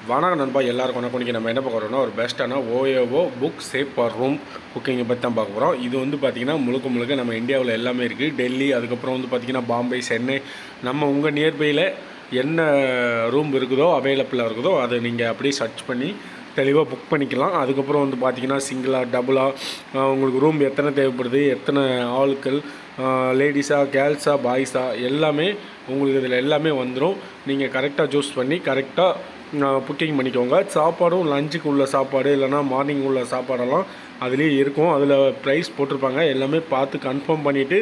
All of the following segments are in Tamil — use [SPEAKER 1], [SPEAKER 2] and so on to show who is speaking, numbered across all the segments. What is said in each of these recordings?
[SPEAKER 1] வணக்கம் நண்பா எல்லாருக்கும் வணக்கம் இன்றைக்கி நம்ம என்ன பார்க்க போகிறோம்னா ஒரு பெஸ்ட்டான ஓயோவோ புக் சேஃப் ஃபார் ரூம் குக்கிங்கை பற்றி தான் பார்க்க போகிறோம் இது வந்து பார்த்திங்கன்னா முழுக்க முழுக்க நம்ம இந்தியாவில் எல்லாமே இருக்குது டெல்லி அதுக்கப்புறம் வந்து பார்த்திங்கன்னா பாம்பே சென்னை நம்ம உங்கள் நியர்பையில் என்ன ரூம் இருக்குதோ அவைலபிளாக இருக்குதோ அதை நீங்கள் அப்படியே சர்ச் பண்ணி தெளிவாக புக் பண்ணிக்கலாம் அதுக்கப்புறம் வந்து பார்த்தீங்கன்னா சிங்கிளாக டபுளாக உங்களுக்கு ரூம் எத்தனை தேவைப்படுது எத்தனை ஆட்கள் லேடிஸாக கேர்ள்ஸாக பாய்ஸா எல்லாமே உங்களுக்கு இதில் எல்லாமே வந்துடும் நீங்கள் கரெக்டாக சூஸ் பண்ணி கரெக்டாக புக்கிங் பண்ணிக்கோங்க சாப்பாடும் லஞ்சுக்கு உள்ள சாப்பாடு இல்லைனா மார்னிங் உள்ள சாப்பாடெல்லாம் அதுலேயே இருக்கும் அதில் ப்ரைஸ் போட்டிருப்பாங்க எல்லாமே பார்த்து கன்ஃபார்ம் பண்ணிவிட்டு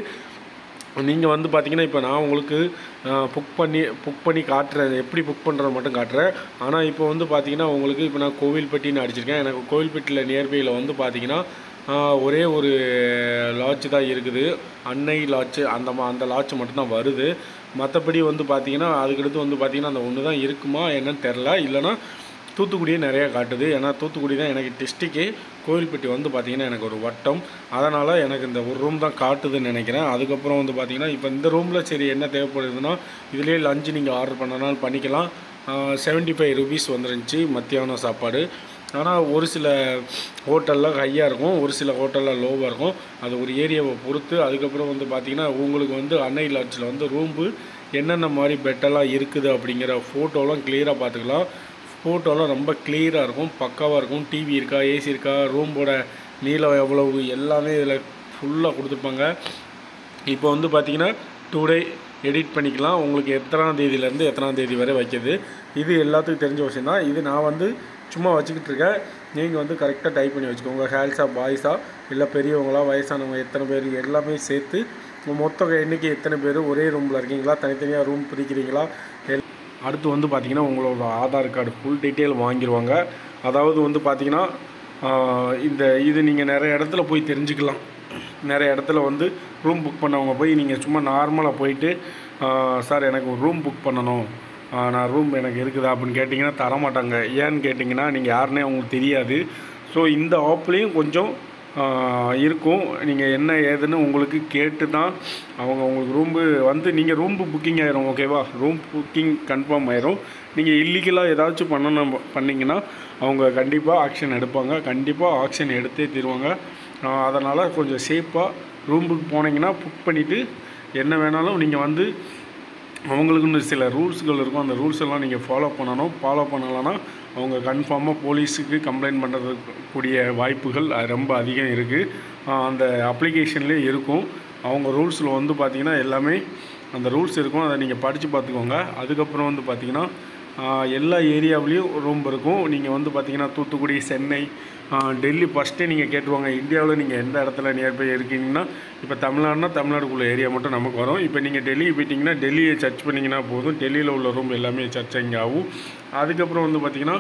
[SPEAKER 1] நீங்கள் வந்து பார்த்தீங்கன்னா இப்போ நான் உங்களுக்கு புக் பண்ணி புக் பண்ணி காட்டுறேன் எப்படி புக் பண்ணுறது மட்டும் காட்டுறேன் ஆனால் இப்போ வந்து பார்த்தீங்கன்னா உங்களுக்கு இப்போ நான் கோவில்பட்டின்னு அடிச்சிருக்கேன் எனக்கு கோவில்பட்டியில் நியர்பையில் வந்து பார்த்தீங்கன்னா ஆஹ், ஒரே ஒரு லாட்ஜ் தான் இருக்குது அன்னை லாட்ஜ் அந்த மா அந்த லாட்ஜ் மட்டும்தான் வருது மற்றபடி வந்து பார்த்தீங்கன்னா அதுக்கடுத்து வந்து பார்த்தீங்கன்னா அந்த ஒன்று தான் இருக்குமா என்னன்னு தெரில இல்லைன்னா தூத்துக்குடியே நிறையா காட்டுது ஏன்னா தூத்துக்குடி தான் எனக்கு டிஸ்ட்ரிக்கு கோவில்பட்டி வந்து பார்த்திங்கன்னா எனக்கு ஒரு வட்டம் அதனால் எனக்கு இந்த ஒரு ரூம் தான் காட்டுதுன்னு நினைக்கிறேன் அதுக்கப்புறம் வந்து பார்த்திங்கன்னா இப்போ இந்த ரூமில் சரி என்ன தேவைப்படுதுன்னா இதுலேயே லஞ்சு நீங்கள் ஆர்டர் பண்ணனாலும் பண்ணிக்கலாம் செவன்ட்டி ஃபைவ் ருபீஸ் வந்துருந்துச்சு மத்தியானம் சாப்பாடு ஆனால் ஒரு சில ஹோட்டலில் ஹையாக இருக்கும் ஒரு சில ஹோட்டலில் லோவாக இருக்கும் அது ஒரு ஏரியாவை பொறுத்து அதுக்கப்புறம் வந்து பார்த்திங்கன்னா உங்களுக்கு வந்து அன்னை லாட்ஜில் வந்து ரூம்பு என்னென்ன மாதிரி பெட்டெல்லாம் இருக்குது அப்படிங்கிற ஃபோட்டோலாம் கிளியராக பார்த்துக்கலாம் ஃபோட்டோலாம் ரொம்ப கிளியராக இருக்கும் பக்காவாக இருக்கும் டிவி இருக்கா ஏசி இருக்கா ரூம்போட நீளம் எவ்வளவு எல்லாமே இதில் ஃபுல்லாக கொடுத்துருப்பாங்க இப்போ வந்து பார்த்தீங்கன்னா டுடே எடிட் பண்ணிக்கலாம் உங்களுக்கு எத்தனாம் தேதியிலேருந்து எத்தனாம் தேதி வரை வைக்கிது இது எல்லாத்துக்கும் தெரிஞ்ச விஷயம் தான் இது நான் வந்து சும்மா வச்சுக்கிட்டு இருக்கேன் நீங்கள் வந்து கரெக்டாக டைப் பண்ணி வச்சுக்கோங்க ஹேர்ஸா பாய்ஸா இல்லை பெரியவங்களா வயசானவங்க எத்தனை பேர் எல்லாமே சேர்த்து மொத்த எண்ணிக்கை எத்தனை பேர் ஒரே ரூமில் இருக்கீங்களா தனித்தனியாக ரூம் பிரிக்கிறீங்களா எல் அடுத்து வந்து பார்த்தீங்கன்னா உங்களோட ஆதார் கார்டு ஃபுல் டீட்டெயில் வாங்கிடுவாங்க அதாவது வந்து பார்த்தீங்கன்னா ஆஹ், இந்த இது நீங்கள் நிறைய இடத்துல போய் தெரிஞ்சுக்கலாம் நிறைய இடத்துல வந்து ரூம் புக் பண்ணவங்க போய் நீங்கள் சும்மா நார்மலாக போயிட்டு ஆஹ், சார் எனக்கு ஒரு ரூம் புக் பண்ணணும் ஆஹ், நான் ரூம் எனக்கு இருக்குதா அப்படின்னு கேட்டிங்கன்னா தரமாட்டாங்க ஏன்னு கேட்டிங்கன்னா நீங்கள் யாருன்னே அவங்களுக்கு தெரியாது ஸோ இந்த ஆப்லேயும் கொஞ்சம் ஆஹ் இருக்கும் நீங்கள் என்ன ஏதுன்னு உங்களுக்கு கேட்டு தான் அவங்க உங்களுக்கு ரூம்பு வந்து நீங்கள் ரூம்பு புக்கிங் ஆயிரும் ஓகேவா ரூம் புக்கிங் கன்ஃபார்ம் ஆயிரும் நீங்கள் இல்லீகலாக ஏதாச்சும் பண்ணணும் பண்ணிங்கன்னா அவங்க கண்டிப்பாக ஆக்ஷன் எடுப்பாங்க கண்டிப்பாக ஆக்ஷன் எடுத்தே தருவாங்க அதனால் கொஞ்சம் சேஃபாக ரூமுக்கு போனீங்கன்னா புக் பண்ணிவிட்டு என்ன வேணாலும் நீங்கள் வந்து அவங்களுக்குன்னு சில ரூல்ஸ்கள் இருக்கும் அந்த ரூல்ஸ் எல்லாம் நீங்கள் ஃபாலோ பண்ணணும் ஃபாலோ பண்ணலைன்னா அவங்க கன்ஃபார்மாக போலீஸுக்கு கம்ப்ளைண்ட் பண்ணுறதுக்கு கூடிய வாய்ப்புகள் அஹ், ரொம்ப அதிகம் இருக்குது அந்த அப்ளிகேஷன்லேயே இருக்கும் அவங்க ரூல்ஸில் வந்து பார்த்திங்கன்னா எல்லாமே அந்த ரூல்ஸ் இருக்கும் அதை நீங்கள் படித்து பார்த்துக்கோங்க அதுக்கப்புறம் வந்து பார்த்திங்கன்னா ஆஹ், எல்லா ஏரியாவிலையும் ரூம் இருக்கும் நீங்கள் வந்து பார்த்தீங்கன்னா தூத்துக்குடி சென்னை ஆஹ், டெல்லி ஃபஸ்ட்டே நீங்கள் கேட்டுருவாங்க இந்தியாவில் நீங்கள் எந்த இடத்துல நியர்பை இருக்கீங்கன்னா இப்போ தமிழ்நாடுனா தமிழ்நாடுக்குள்ள ஏரியா மட்டும் நமக்கு வரும் இப்போ நீங்கள் டெல்லி போயிட்டீங்கன்னா டெல்லியை சர்ச் பண்ணிங்கன்னா போதும் டெல்லியில் உள்ள ரூம் எல்லாமே சர்ச் அங்கே ஆகும் அதுக்கப்புறம் வந்து பார்த்திங்கன்னா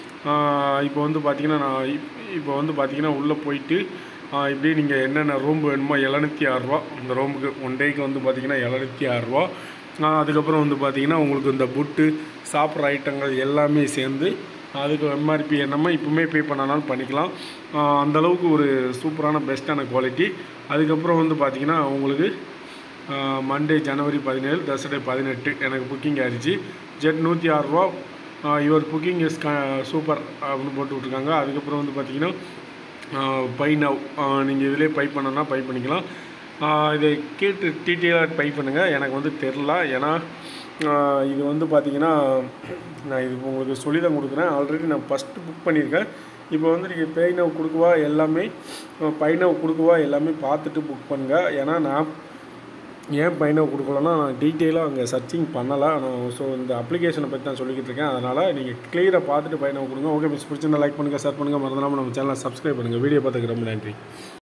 [SPEAKER 1] ஆஹ், இப்போ வந்து பார்த்திங்கன்னா நான் இப்- இப்போ வந்து பார்த்திங்கன்னா உள்ளே போயிட்டு ஆஹ், இப்படி நீங்கள் என்னென்ன ரூம் வேணுமோ எழுநூற்றி ஆறுரூவா அந்த ரூமுக்கு ஒன் டேக்கு வந்து பார்த்திங்கன்னா எழுநூற்றி ஆறுரூவா ஆஹ் அதுக்கப்புறம் வந்து பார்த்தீங்கன்னா உங்களுக்கு இந்த புட்டு சாப்பிட்ற ஐட்டங்கள் எல்லாமே சேர்ந்து அதுக்கு எம்ஆர்பி என்னமோ இப்போவுமே பே பண்ணனாலும் பண்ணிக்கலாம் ஆஹ் அந்த அளவுக்கு ஒரு சூப்பரான பெஸ்ட்டான குவாலிட்டி அதுக்கப்புறம் வந்து பார்த்தீங்கன்னா உங்களுக்கு மண்டே ஜனவரி பதினேழு தர்ஸ்டே பதினெட்டு எனக்கு புக்கிங் ஆயிடுச்சு ஜெட் நூற்றி ஆறுரூவா யுவர் புக்கிங் இஸ் க சூப்பர் அப்படின்னு போட்டு விட்ருக்காங்க அதுக்கப்புறம் வந்து பார்த்தீங்கன்னா பை நவ் நீங்கள் இதிலே பை பண்ணனா பை பண்ணிக்கலாம் ஆஹ் இதை கேட்டு டீட்டெயிலாக பை பண்ணுங்கள் எனக்கு வந்து தெரில ஏன்னா ஆஹ் இது வந்து பார்த்தீங்கன்னா நான் இது உங்களுக்கு சொல்லி தான் கொடுக்குறேன் ஆல்ரெடி நான் ஃபஸ்ட்டு புக் பண்ணியிருக்கேன் இப்போ வந்து நீங்கள் பை நவ் கொடுக்குவா எல்லாமே பை நவ் கொடுக்குவா எல்லாமே பார்த்துட்டு புக் பண்ணுங்கள் ஏன்னா நான் ஏன் பையனை கொடுக்கலன்னா நான் டீட்டெயிலாக அங்கே சர்ச்சிங் பண்ணலை நான் ஸோ இந்த அப்ளிகேஷனை பற்றி தான் சொல்லிக்கிட்டு இருக்கேன் அதனால் நீங்கள் கிளியராக பார்த்துட்டு பையனை கொடுங்க ஓகே மிஸ் பிடிச்சிருந்தா லைக் பண்ணுங்கள் ஷேர் பண்ணுங்கள் மறந்துடாமல் நம்ம சேனலை சப்ஸ்கிரைப் பண்ணுங்கள் வீடியோ பார்த்துக்கு ரொம்ப நன்றி